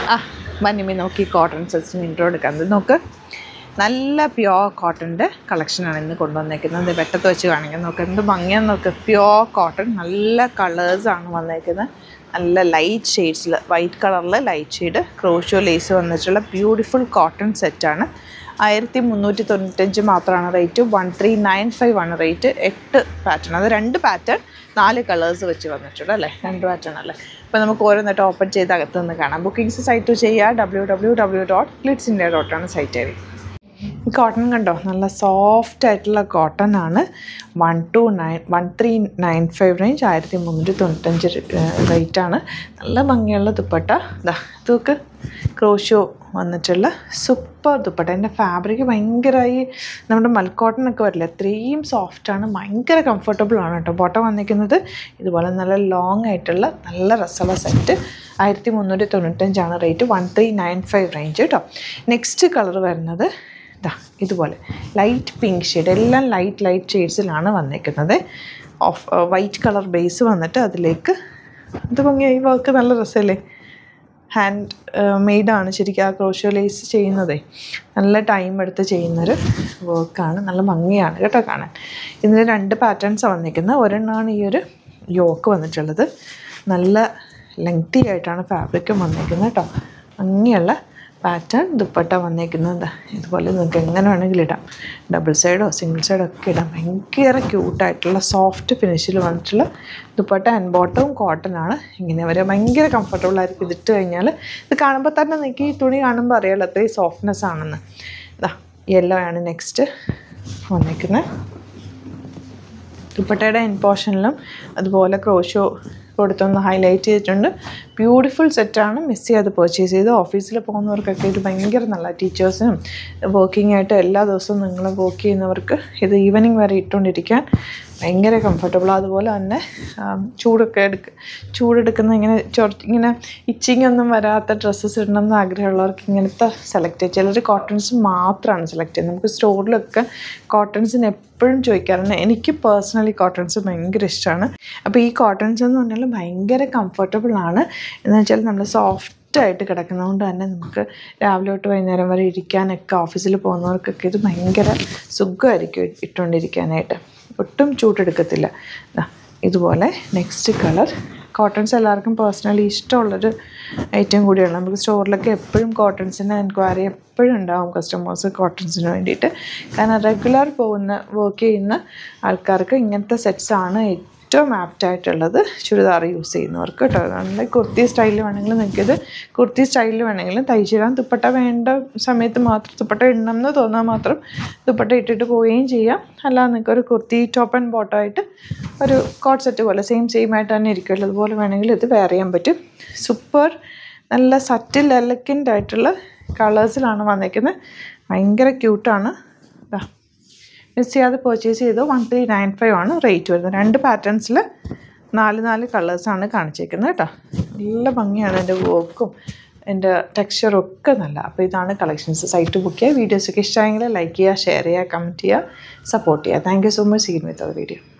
ആ ബന്നിമി നോക്കി cotton സെറ്റ്സിന് intro എടുക്കുന്നത് നോക്ക് നല്ല പ്യോർ കോട്ടൻ്റെ കളക്ഷനാണ് ഇന്ന് കൊണ്ടുവന്നേക്കുന്നത് വെട്ടത്ത് വെച്ച് കാണിക്കുന്നത് നോക്ക് എന്ത് ഭംഗിയാന്ന് നോക്ക് പ്യോർ കോട്ടൺ നല്ല കളേഴ്സാണ് വന്നേക്കുന്നത് നല്ല ലൈറ്റ് ഷെയ്ഡ്സിൽ വൈറ്റ് കളറിൽ ലൈറ്റ് ഷെയ്ഡ് ക്രോഷോ ലേസ് വന്നിട്ടുള്ള ബ്യൂട്ടിഫുൾ കോട്ടൺ സെറ്റാണ് ആയിരത്തി മുന്നൂറ്റി തൊണ്ണൂറ്റഞ്ച് മാത്രമാണ് rate one three nine five ആണ് റേറ്റ് എട്ട് പാറ്റേൺ അത് രണ്ട് പാറ്റേൺ നാല് കളേഴ്സ് വെച്ച് വന്നിട്ടുണ്ട് അല്ലേ രണ്ട് പാറ്റേൺ അല്ലേ അപ്പോൾ നമുക്ക് ഓരോന്നിട്ട് ഓപ്പൺ ചെയ്ത് അകത്ത് നിന്ന് കാണാം ബുക്കിംഗ്സ് സൈറ്റ് ചെയ്യുക ഡബ്ല്യൂ ഡബ്ല്യൂ ഡബ്ല്യൂ ഡോട്ട് ക്ലിറ്റ്സ് ഇന്ത്യ ഡോട്ടാണ് സൈറ്റ് ഐ ഈ കോട്ടൺ കണ്ടോ നല്ല സോഫ്റ്റ് ആയിട്ടുള്ള കോട്ടൺ ആണ് one two nine one three nine five range ആയിരത്തി മുന്നൂറ്റി തൊണ്ണൂറ്റഞ്ച് റേറ്റ് ആണ് നല്ല ഭംഗിയുള്ള ദുപ്പട്ട ഇതാ ഇതൊക്കെ ക്രോഷോ വന്നിട്ടുള്ള സൂപ്പർ ദുപ്പട്ട എൻ്റെ ഫാബ്രിക് ഭയങ്കരമായി നമ്മുടെ മൽക്കോട്ടൺ ഒക്കെ വരില്ല അത്രയും സോഫ്റ്റാണ് ഭയങ്കര കംഫർട്ടബിൾ ആണ് കേട്ടോ ബോട്ടം വന്നിരിക്കുന്നത് ഇതുപോലെ നല്ല ലോങ് ആയിട്ടുള്ള നല്ല രസമുള്ള സെറ്റ് ആയിരത്തി മുന്നൂറ്റി തൊണ്ണൂറ്റഞ്ചാണ് rate one three nine five range കേട്ടോ നെക്സ്റ്റ് കളർ വരുന്നത് ഇതാ ഇതുപോലെ ലൈറ്റ് പിങ്ക് ഷെയ്ഡ് എല്ലാം ലൈറ്റ് ലൈറ്റ് ഷെയ്ഡ്സിലാണ് വന്നിരിക്കുന്നത് ഓഫ് വൈറ്റ് കളർ ബേസ് വന്നിട്ട് അതിലേക്ക് ഇത് ഭംഗിയായി വർക്ക് നല്ല രസമല്ലേ ഹാൻഡ് മെയ്ഡാണ് ശരിക്കും ആ ക്രോഷ്യോ ലേസ് ചെയ്യുന്നതേ നല്ല ടൈം എടുത്ത് ചെയ്യുന്നൊരു വർക്കാണ് നല്ല ഭംഗിയാണ് കേട്ടോ കാണാൻ ഇതിന് രണ്ട് പാറ്റേൺസാണ് വന്നിരിക്കുന്നത് ഒരെണ്ണമാണ് ഈ ഒരു യോക്ക് വന്നിട്ടുള്ളത് നല്ല ലെങ്തി ആയിട്ടാണ് ഫാബ്രിക്കും വന്നിരിക്കുന്നത് കേട്ടോ ഭംഗിയുള്ള പാറ്റേൺ ദുപ്പട്ട വന്നേക്കുന്നത് ഇതുപോലെ നിങ്ങൾക്ക് എങ്ങനെ വേണമെങ്കിലും ഇടാം ഡബിൾ സൈഡോ സിംഗിൾ സൈഡോ ഒക്കെ ഇടാം ഭയങ്കര ക്യൂട്ടായിട്ടുള്ള സോഫ്റ്റ് ഫിനിഷിൽ വന്നിട്ടുള്ള ദുപ്പട്ട ആൻഡ് ബോട്ടവും കോട്ടൺ ആണ് ഇങ്ങനെ വരെ ഭയങ്കര കംഫർട്ടബിൾ ആയിരിക്കും ഇതിട്ട് കഴിഞ്ഞാൽ ഇത് കാണുമ്പോൾ തന്നെ നിങ്ങൾക്ക് ഈ തുണി കാണുമ്പോൾ അറിയാമല്ലോ അത്രയും സോഫ്റ്റ്നെസ് ആണെന്ന് ഇതാ യെല്ലോ ആണ് നെക്സ്റ്റ് വന്നേക്കുന്നത് ദുപ്പട്ടയുടെ എൻ പോർഷനിലും അതുപോലെ ക്രോഷോ കൊടുത്തൊന്ന് ഹൈലൈറ്റ് ചെയ്തിട്ടുണ്ട് ബ്യൂട്ടിഫുൾ സെറ്റാണ് മിസ് ചെയ്യാതെ പർച്ചേസ് ചെയ്ത് ഓഫീസിൽ പോകുന്നവർക്കൊക്കെ ഇത് ഭയങ്കര നല്ല ടീച്ചേഴ്സിനും വർക്കിംഗ് ആയിട്ട് എല്ലാ ദിവസവും നിങ്ങൾ വർക്ക് ചെയ്യുന്നവർക്ക് ഇത് ഈവനിങ് വരെ ഇട്ടുകൊണ്ടിരിക്കാൻ ഭയങ്കര കംഫർട്ടബിൾ അതുപോലെ തന്നെ ചൂടൊക്കെ എടുക്ക ചൂടെടുക്കുന്ന ഇങ്ങനെ ചൊറ ഇങ്ങനെ ഇച്ചിങ് ഒന്നും വരാത്ത ഡ്രസ്സസ് ഇടണമെന്ന് ആഗ്രഹമുള്ളവർക്ക് ഇങ്ങനത്തെ സെലക്ട് ചെയ്യുക ചിലർ കോട്ടൺസ് മാത്രമാണ് സെലക്ട് ചെയ്യുന്നത് നമുക്ക് സ്റ്റോറിലൊക്കെ കോട്ടൺസിന് എപ്പോഴും ചോദിക്കാറുണ്ട് എനിക്ക് പേഴ്സണലി കോട്ടൺസ് ഭയങ്കര ഇഷ്ടമാണ് അപ്പോൾ ഈ കോട്ടൺസ് എന്ന് പറഞ്ഞാൽ ഭയങ്കര കംഫർട്ടബിൾ ആണ് എന്ന് വെച്ചാൽ നമ്മൾ സോഫ്റ്റ് ആയിട്ട് കിടക്കുന്നതുകൊണ്ട് തന്നെ നമുക്ക് രാവിലെ തൊട്ട് വൈകുന്നേരം വരെ ഇരിക്കാനൊക്കെ ഓഫീസിൽ പോകുന്നവർക്കൊക്കെ ഇത് ഭയങ്കര സുഖമായിരിക്കും ഇട്ടുകൊണ്ടിരിക്കാനായിട്ട് ഒട്ടും ചൂടെടുക്കത്തില്ല ദാ ഇതുപോലെ നെക്സ്റ്റ് കളർ കോട്ടൺസ് എല്ലാവർക്കും പേഴ്സണലി ഇഷ്ടമുള്ളൊരു ഐറ്റം കൂടിയാണ് നമുക്ക് സ്റ്റോറിലൊക്കെ എപ്പോഴും കോട്ടൺസിന് എൻക്വയറി എപ്പോഴും ഉണ്ടാവും കസ്റ്റമേഴ്സ് കോട്ടൺസിന് വേണ്ടിയിട്ട് കാരണം റെഗുലർ പോകുന്ന വർക്ക് ചെയ്യുന്ന ആൾക്കാർക്ക് ഇങ്ങനത്തെ സെറ്റ്സാണ് ഏറ്റവും ആപ്റ്റായിട്ടുള്ളത് ചുരിദാർ യൂസ് ചെയ്യുന്നവർക്ക് കേട്ടോ നല്ല കുർത്തി സ്റ്റൈലിൽ വേണമെങ്കിൽ നിങ്ങൾക്കിത് കുർത്തി സ്റ്റൈലിൽ വേണമെങ്കിലും തയ്ച്ചിടാം ദുപ്പട്ട വേണ്ട സമയത്ത് മാത്രം ദുപ്പട്ട ഇടണം എന്ന് തോന്നാൽ മാത്രം ദുപ്പട്ട ഇട്ടിട്ട് പോവുകയും ചെയ്യാം അല്ലാതെ നിങ്ങൾക്ക് ഒരു കുർത്തി ടോപ്പ് ആൻഡ് ബോട്ടം ആയിട്ട് ഒരു കോട്ട് സെറ്റ് പോലെ സെയിം സെയിം ആയിട്ട് തന്നെ ഇരിക്കുമല്ലോ അതുപോലെ വേണമെങ്കിൽ ഇത് വെയർ ചെയ്യാൻ പറ്റും സൂപ്പർ നല്ല സറ്റിൽ എലക്കൻ്റ് ആയിട്ടുള്ള കളേഴ്സിലാണ് വന്നിരിക്കുന്നത് ഭയങ്കര ക്യൂട്ടാണ് ഇതാ മിസ് ചെയ്യാതെ പർച്ചേസ് ചെയ്തു വൺ ത്രീ നയൻ ഫൈവ് ആണ് റേറ്റ് വരുന്നത് രണ്ട് പാറ്റേൺസിൽ നാല് നാല് കളേഴ്സാണ് കാണിച്ചേക്കുന്നത് കേട്ടോ നല്ല ഭംഗിയാണ് എൻ്റെ വർക്കും എൻ്റെ ടെക്സ്ചറും ഒക്കെ നല്ല അപ്പോൾ ഇതാണ് കളക്ഷൻസ് സൈറ്റ് ബുക്ക് ചെയ്യുക വീഡിയോസൊക്കെ ഇഷ്ടമായെങ്കിൽ ലൈക്ക് ചെയ്യുക ഷെയർ ചെയ്യുക കമൻറ്റ് ചെയ്യുക സപ്പോർട്ട് ചെയ്യുക thank you so much seen with our video